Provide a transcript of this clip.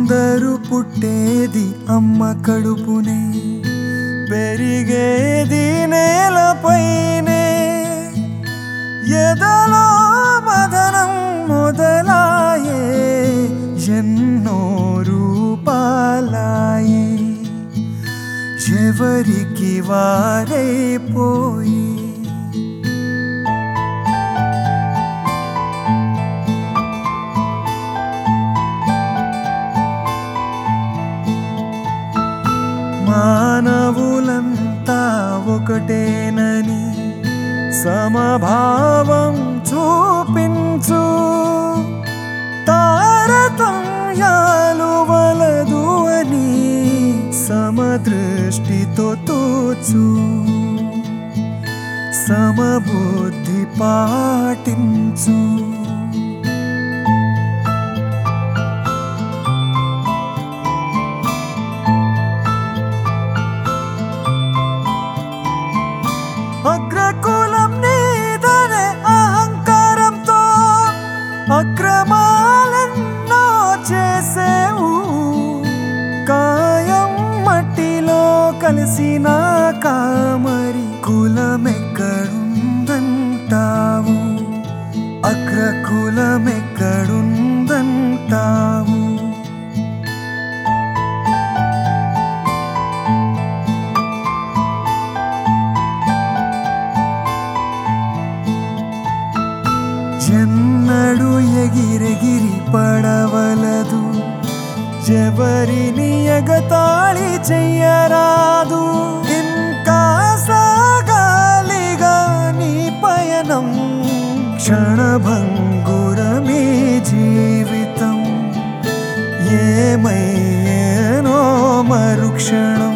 అందరూ పుట్టేది అమ్మ కడుపునే పెరిగేది నేలపైనే ఎదలో మదనం మొదలాయే ఎన్నో రూపాలాయే ఎవరికి వారైపోయి మానవులంతా ఒకటేనని సమభావం చూపించు తారతమ్యాలు వలదు అని సమదృష్టితో తోచు సమబుద్ధి పాటించు అగ్రకులం నీదనే అహంకారంతో అక్రమాలెన్నో చేసేవు కాయం మట్టిలో కలిసిన కామరి కులమెక్కడుందంటావు అగ్రకులమెక్కడుందంటావు ఎన్నడు ఎగిరెగిరి పడవలదు ఎవరిని ఎగతాళి చెయ్యరాదు ఇంకా సాగాలిగా నీ పయనం క్షణభంగురమే జీవితం ఏమయ్యేనో మరుక్షణం